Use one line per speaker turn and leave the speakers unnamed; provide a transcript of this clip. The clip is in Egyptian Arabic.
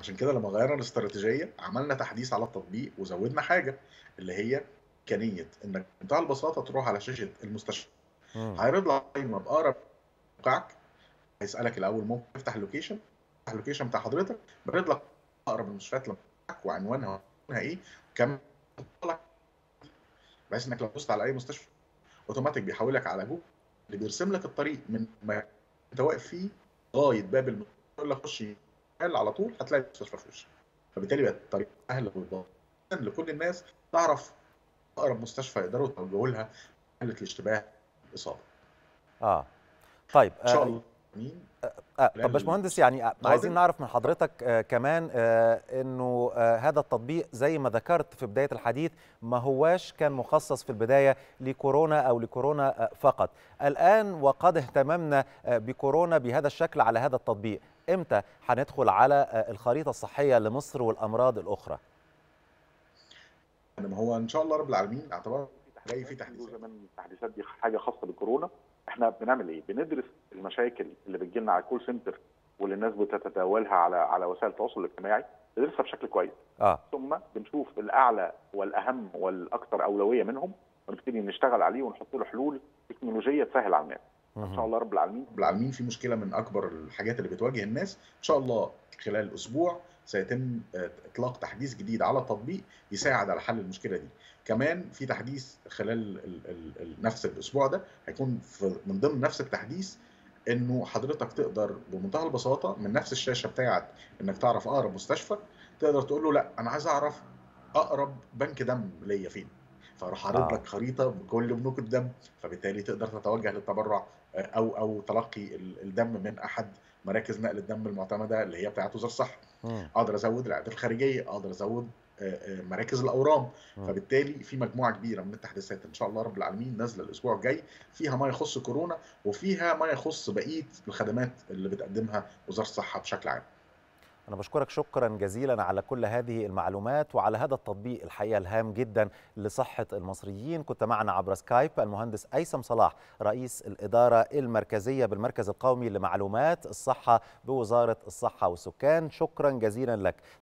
عشان كده لما غيرنا الاستراتيجيه عملنا تحديث على التطبيق وزودنا حاجه اللي هي امكانيه انك بمنتهى البساطه تروح على شاشه المستشفى
مم.
هيعرض لك قائمه باقرب موقعك هيسالك الاول ممكن تفتح اللوكيشن تفتح اللوكيشن بتاع حضرتك بيعرض لك اقرب المستشفيات لموقعك وعنوانها وعنوانها ايه كمان لك بحيث انك لو دوست على اي مستشفى اوتوماتيك بيحولك على جوجل اللي بيرسم لك الطريق من ما انت واقف فيه لغايه باب المستشفى يقول لك خش يمين على طول هتلاقي المستشفى في وشك فبالتالي بقت الطريق سهل وبسيط لكل الناس تعرف اقرب مستشفى يقدروا يتوجهوا لها حاله الاشتباه الاصابه
اه طيب
ان شاء
آه
الله مين
آه
خلال
طب باشمهندس يعني آه، عايزين
القادم
نعرف من حضرتك آه كمان آه انه آه هذا التطبيق زي ما ذكرت في بدايه الحديث ما هواش كان مخصص في البدايه لكورونا او لكورونا آه فقط الان وقد اهتممنا آه بكورونا بهذا الشكل على هذا التطبيق امتى هندخل على آه الخريطه الصحيه لمصر والامراض الاخرى
انما هو ان شاء الله رب العالمين اعتبر جاي في تحديثات
جزء من التحديثات دي حاجه خاصه بالكورونا احنا بنعمل ايه؟ بندرس المشاكل اللي بتجي لنا على الكول سنتر واللي الناس بتتداولها على على وسائل التواصل الاجتماعي ندرسها بشكل كويس
اه
ثم بنشوف الاعلى والاهم والاكثر اولويه منهم ونبتدي نشتغل عليه ونحط له حلول تكنولوجيه تسهل على الناس ان شاء
مهم.
الله رب العالمين
رب العالمين في مشكله من اكبر الحاجات اللي بتواجه الناس ان شاء الله خلال اسبوع سيتم آه، اطلاق تحديث جديد على التطبيق يساعد على حل المشكله دي كمان في تحديث خلال ال ال ال نفس الاسبوع ده هيكون في من ضمن نفس التحديث انه حضرتك تقدر بمنتهى البساطه من نفس الشاشه بتاعت انك تعرف اقرب مستشفى تقدر تقول له لا انا عايز اعرف اقرب بنك دم ليا فين فراح عارض
آه.
لك خريطه بكل بنوك الدم فبالتالي تقدر تتوجه للتبرع آه، او او تلقي ال- الدم من احد مراكز نقل الدم المعتمده اللي هي بتاعت وزاره الصحه
مم.
اقدر ازود العيادات الخارجيه اقدر ازود آه، آه، مراكز الاورام
مم.
فبالتالي في مجموعه كبيره من التحديثات ان شاء الله رب العالمين نازله الاسبوع الجاي فيها ما يخص كورونا وفيها ما يخص بقيه الخدمات اللي بتقدمها وزاره الصحه بشكل عام
أنا بشكرك شكرا جزيلا على كل هذه المعلومات وعلى هذا التطبيق الحقيقة الهام جدا لصحة المصريين كنت معنا عبر سكايب المهندس أيسم صلاح رئيس الإدارة المركزية بالمركز القومي لمعلومات الصحة بوزارة الصحة والسكان شكرا جزيلا لك